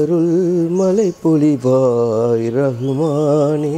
அருள் மலை பொழிவாய் ரகுமானே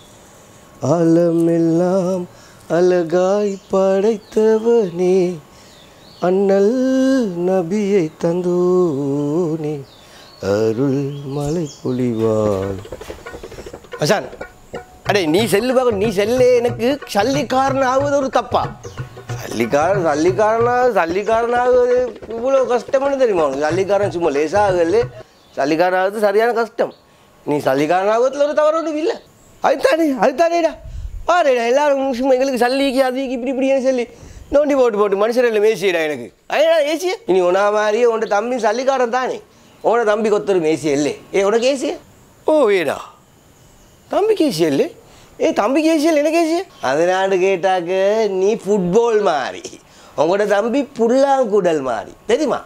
ஆலமெல்லாம் அழகாய் படைத்தவனே அண்ணல் நபியை தந்தோனே அருள் மலை பொழிவாய் அசான் அடே நீ செல்லு பார்க்க நீ செல்லே எனக்கு சல்லிக்காரன் ஆகுவது ஒரு தப்பா சல்லிக்காரன் சல்லிக்காரனாக சல்லிக்காரனாகுவது இவ்வளோ கஷ்டம்னு தெரியுமா உனக்கு சல்லிக்காரன் சும்மா லேசாகல சல்லிக்காரன் ஆகுது சரியான கஷ்டம் நீ சல்லிக்காரன் ஆகுவதில் ஒரு தவறு ஒன்றும் இல்லை அதுதானே அதுதானேடா பாருடா எல்லாரும் சும்மா எங்களுக்கு சல்லிக்கு அதுக்கு இப்படி இப்படின்னு சொல்லி நோண்டி போட்டு போட்டு மனுஷரில் மேசிடா எனக்கு ஐயா ஏசிய இனி உனா மாதிரியே உன்ட தம்பி சல்லிக்காரன் தானே உன தம்பி கொத்தரு மேசிய இல்லை ஏ உனக்கு ஏசிய ஓ ஏடா தம்பிக்கு ஏசியல் ஏய் தம்பிக்கு ஏசியல் எனக்கு ஏசிய அதனால கேட்டாக்க நீ ஃபுட்பால் மாதிரி உங்களோட தம்பி புல்லாங்குடல் மாதிரி தெரியுமா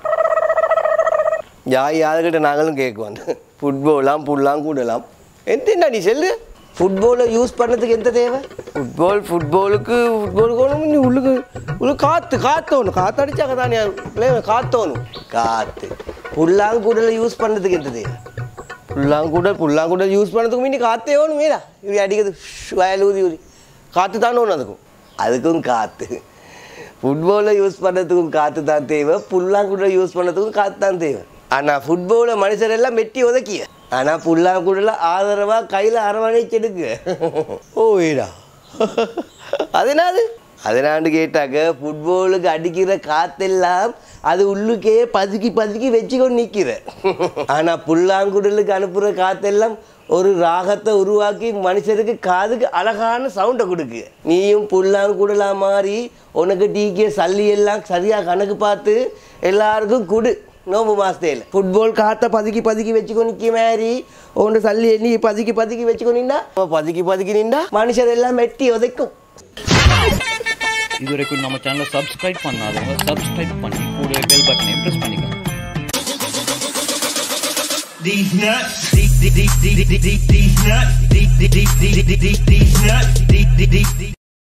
யாய் யாருக்கிட்ட நாங்களும் கேட்குவோம் ஃபுட்பாலாம் புல்லாங்குடலாம் எந்த நீ செல்லு ஃபுட்பாலை யூஸ் பண்ணதுக்கு எந்த தேவை ஃபுட்பால் ஃபுட்பாலுக்கு ஃபுட்பாலுக்கு ஒன்றும் நீ உள்ளுக்கு உள்ள காற்று காத்தோணும் காற்று அடிச்சாக்க தானே காத்தோணும் காற்று புல்லாங்குடலை யூஸ் பண்ணதுக்கு எந்த தேவை புல்லாங்குடல் புல்லாங்குடல் யூஸ் பண்ணதுக்கு முன்னாடி காற்றே ஒன்று மேடா இப்படி அடிக்கிறது ஷ் வயல் ஊதி ஊதி காற்று தானே ஒன்று அதுக்கும் அதுக்கும் காற்று ஃபுட்பாலை யூஸ் பண்ணுறதுக்கும் காற்று தான் தேவை புல்லாங்குடல் யூஸ் பண்ணுறதுக்கும் காற்று தான் தேவை ஆனால் ஃபுட்பாலை மனுஷர் எல்லாம் வெட்டி உதக்கிய ஆனால் புல்லாங்குடல ஆதரவாக கையில் அரவணைச்செடுக்கு ஓ ஏடா அதனாது அதனாண்டு கேட்டாக்க ஃபுட்பாலுக்கு அடிக்கிற காத்தெல்லாம் அது உள்ளுக்கே பதுக்கி பதுக்கி வச்சுக்கொண்டு நிற்கிற ஆனால் புல்லாங்குடலுக்கு அனுப்புகிற காத்தெல்லாம் ஒரு ராகத்தை உருவாக்கி மனுஷருக்கு காதுக்கு அழகான சவுண்டை கொடுக்கு நீயும் புல்லாங்குடலா மாறி உனக்கு டீக்கே சல்லி எல்லாம் சரியாக கணக்கு பார்த்து எல்லாருக்கும் கொடு நோம்பு மாசத்தையில் ஃபுட்பால் காற்றை பதுக்கி பதுக்கி வச்சுக்கோ நிற்க மாதிரி உன்னை சல்லி எண்ணி பதுக்கி பதுக்கி வச்சுக்கோ நின்றா பதுக்கி பதுக்கி நின்றா மனுஷர் எல்லாம் மெட்டி உதைக்கும் இதுவரைக்கும் நம்ம சேனலை சப்ஸ்கிரைப் பண்ணாதவங்க சப்ஸ்கிரைப் பண்ணி கூட பெல் பட்டனை ப்ரெஸ் பண்ணிக்கோங்க These nuts, these, these, these, these, these, these nuts, these, these, these, these, these, these nuts, these, these, these, these.